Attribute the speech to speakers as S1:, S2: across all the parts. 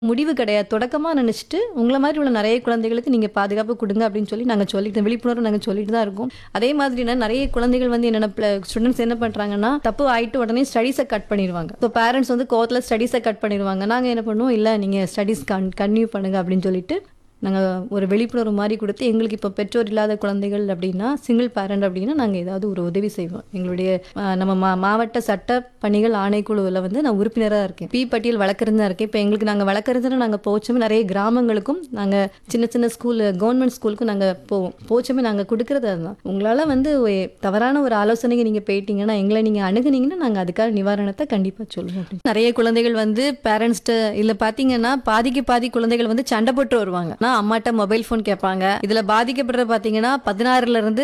S1: முடிவு கிடையாது. தொடக்கமா நினைச்சுட்டு, உங்கள மாதிரி உள்ள நெறைய குழந்தைகளுக்கு நீங்க பாதுகாப்பு குடுங்க அப்படின்னு சொல்லி நாங்க சொல்லிட்டு விழிப்புணர்வு நாங்க சொல்லிட்டு தான் இருக்கோம். அதே மாதிரினா நெறைய குழந்தைகள் வந்து என்னென்ன ப்ள ஸ்டூடண்ட்ஸ் என்ன பண்றாங்கன்னா, தப்பு ஆயிட்டு உடனே ஸ்டடீஸ கட் பண்ணிருவாங்க. ஸோ பேரண்ட்ஸ் வந்து கோவத்துல ஸ்டடீஸ கட் பண்ணிருவாங்க. நாங்க என்ன பண்ணுவோம், இல்ல நீங்க ஸ்டடீஸ் கன் கன்டின்யூ பண்ணுங்க அப்படின்னு சொல்லிட்டு, நாங்க ஒரு விழிப்புணர்வு மாரி குடுத்து, எங்களுக்கு இப்போ பெற்றோர் இல்லாத குழந்தைகள் அப்படின்னா, சிங்கிள் பேரண்ட் அப்படின்னா, நாங்க ஏதாவது ஒரு உதவி செய்வோம். எங்களுடைய அ நம்ம மா மாவட்ட சட்ட பணிகள் ஆணைக்குழுவுல வந்து நான் உறுப்பினரா இருக்கேன். பி பட்டியல் வழக்கறிஞரா இருக்கேன். இப்போ எங்களுக்கு நாங்க வழக்கறிஞரா நாங்க போச்சோமே நெறைய கிராமங்களுக்கும் நாங்க சின்ன சின்ன ஸ்கூல் கவர்மெண்ட் ஸ்கூலுக்கும் நாங்க போவோம். போச்சோமே நாங்க குடுக்குறது அதுதான். உங்களால வந்து ஒ தவறான ஒரு ஆலோசனைக்கு நீங்க போயிட்டீங்கன்னா, எங்கள நீங்க அணுகுனீங்கன்னா, நாங்க அதுக்கான நிவாரணத்த கண்டிப்பா சொல்லுவோம் அப்படின்னு. நெறைய குழந்தைகள் வந்து பேரண்ட்ஸ்ட்ட இல்ல பார்த்தீங்கன்னா, பாதிக்கு பாதி குழந்தைகள் வந்து சண்டை போட்டு வருவாங்க. ஆனா அம்மாட்ட மொபைல் ஃபோன் கேட்பாங்க. இதுல பாதிக்கப்படுறது பார்த்தீங்கன்னா, 16ல இருந்து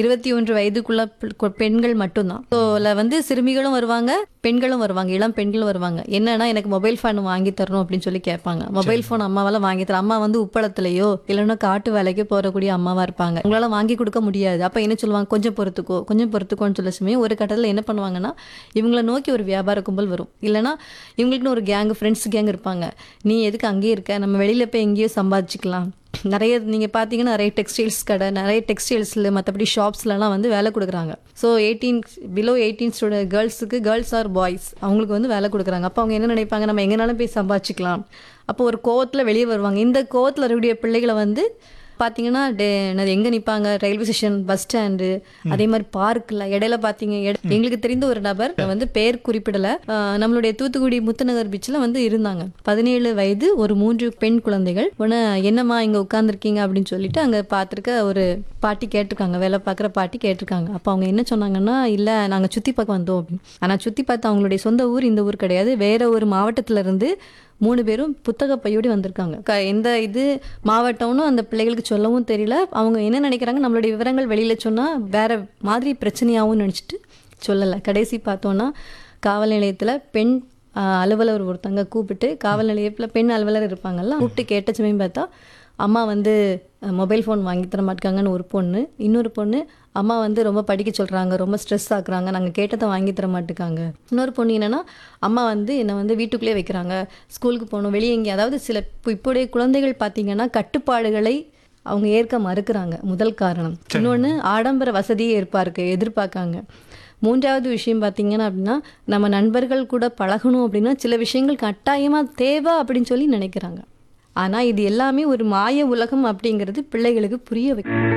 S1: 21 வயதுக்குள்ள பிள் பெண்கள் மட்டும் தான். ஸோ இதுல வந்து சிறுமிகளும் வருவாங்க, பெண்களும் வருவாங்க. இளம் பெண்களும் வருவாங்க. என்னன்னா எனக்கு மொபைல் ஃபோன் வாங்கி தரணும் அப்படின்னு சொல்லி கேட்பாங்க. மொபைல் ஃபோன் அம்மாவால வாங்கி தர அம்மா வந்து உப்பளத்திலயோ இல்லைன்னா காட்டு வேலைக்கு போறக்கூடிய அம்மாவா இருப்பாங்க. உங்களால வாங்கி கொடுக்க முடியாது. அப்ப என்ன சொல்லுவாங்க, கொஞ்சம் பொறுத்துக்கோ, கொஞ்சம் பொறுத்துக்கோன்னு சொல்ல சமயம் ஒரு கட்டத்துல என்ன பண்ணுவாங்கன்னா, இவங்கள நோக்கி ஒரு வியாபார கும்பல் வரும். இல்லைன்னா இவங்களுக்குன்னு ஒரு கேங் ஃப்ரெண்ட்ஸ் கேங் இருப்பாங்க. நீ எதுக்கு அங்கேயே இருக்க? நம்ம வெளியில போய் எங்கேயோ சம்பாதிச்சுக்கலாம். நெறைய நீங்க பார்த்தீங்கன்னா, நெறைய டெக்ஸ்டைல்ஸ் கடை, நெறைய டெக்ஸ்டைல்ஸ்ல மத்தபடி ஷாப்ஸ்லலாம் வந்து வேலை குடுக்குறாங்க. ஸோ 18 பிலோ 18 ஸ்டூடண்ட் கேர்ள்ஸுக்கு கேர்ள்ஸ் ஆர் பாய்ஸ் அவங்களுக்கு வந்து வேலை குடுக்குறாங்க. அப்போ அவங்க என்ன நினைப்பாங்க, நம்ம எங்கனாலும் போய் சம்பாதிச்சுக்கலாம். அப்போ ஒரு கோவத்துல வெளிய வருவாங்க. இந்த கோவத்துல இருக்கக்கூடிய பிள்ளைகள வந்து பார்த்தீங்கன்னா, டே என்னது எங்க நிப்பாங்க, ரயில்வே ஸ்டேஷன், பஸ் ஸ்டாண்டு, அதே மாரி பார்க்ல இடையில பார்த்தீங்க எட எங்களுக்கு தெரிந்த ஒரு நபர் வந்து பெயர் குறிப்பிடல. அ நம்மளுடைய தூத்துக்குடி முத்துநகர் பீச்ல வந்து இருந்தாங்க. 17 வயது ஒரு 3 பெண் குழந்தைகள். உடனே என்னம்மா இங்க உட்கார்ந்துருக்கீங்க அப்படின்னு சொல்லிட்டு அங்க பார்த்துருக்க ஒரு பாட்டி கேட்டிருக்காங்க. வேலை பார்க்குற பாட்டி கேட்டிருக்காங்க. அப்போ அவங்க என்ன சொன்னாங்கன்னா, இல்ல நாங்க சுத்தி பார்க்க வந்தோம் அப்படின்னு. ஆனா சுத்தி பார்த்து அவங்களுடைய சொந்த ஊர் இந்த ஊர் கிடையாது. வேற ஒரு மாவட்டத்துல இருந்து 3 பேரும் புத்தக பையோட வந்திருக்காங்க. க எந்த இது மாவட்டம்னு அந்த பிள்ளைகளுக்கு சொல்லவும் தெரியல. அவங்க என்ன நினைக்கிறாங்க, நம்மளுடைய விவரங்கள் வெளியில சொன்னா வேற மாதிரி பிரச்சனையாகும்னு நினைச்சிட்டு சொல்லல. கடைசி பார்த்தோம்னா, காவல் நிலையத்துல பெண் அ அலுவலர் ஒருத்தங்க கூப்பிட்டு காவல் நிலையத்துல பெண் அலுவலர் இருப்பாங்கல்ல, கூப்பிட்டு கேட்ட சமயம் பார்த்தா, அம்மா வந்து மொபைல் ஃபோன் வாங்கி தர மாட்டுக்காங்கன்னு ஒரு பொண்ணு. இன்னொரு பொண்ணு, அம்மா வந்து ரொம்ப படிக்க சொல்றாங்க, ரொம்ப ஸ்ட்ரெஸ் ஆக்குறாங்க, நாங்க கேட்டத வாங்கி தர மாட்டுக்காங்க. இன்னொரு பொண்ணு என்னன்னா, அம்மா வந்து என்ன வந்து வீட்டுக்குள்ளேயே வைக்கிறாங்க. ஸ்கூலுக்கு போகணும், வெளிய எங்கேயும் அதாவது சில இப்போடைய குழந்தைகள் பார்த்தீங்கன்னா, கட்டுப்பாடுகளை அவங்க ஏற்க மறுக்கிறாங்க. முதல் காரணம். இன்னொன்னு ஆடம்பர வசதியை எதிர்பார்க்க எதிர்பார்க்காங்க. 3வது விஷயம் பார்த்தீங்கன்னா அப்படின்னா, நம்ம நண்பர்கள் கூட பழகணும் அப்படின்னா, சில விஷயங்கள் கட்டாயமா தேவை அப்படின்னு சொல்லி நினைக்கிறாங்க. ஆனா இது எல்லாமே ஒரு மாய உலகம் அப்படிங்கிறது பிள்ளைகளுக்கு புரிய வைக்கணும்.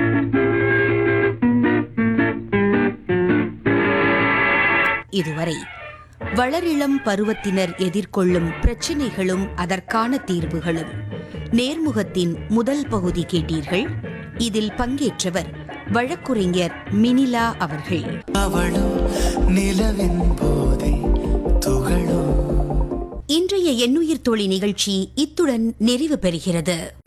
S2: இதுவரை வளரிளம் பருவத்தினர் எதிர்கொள்ளும் பிரச்சினைகளும் அதற்கான தீர்வுகளும் நேர்முகத்தின் முதல் பகுதி கேட்டீர்கள் இதில் பங்கேற்றவர் வழக்குரைஞர் மினிலா அவர்கள்
S3: அவளும் நிலவின் போதை துகளும்
S2: இன்றைய எண்ணுயிர் தோழி நிகழ்ச்சி இத்துடன் நிறைவு பெறுகிறது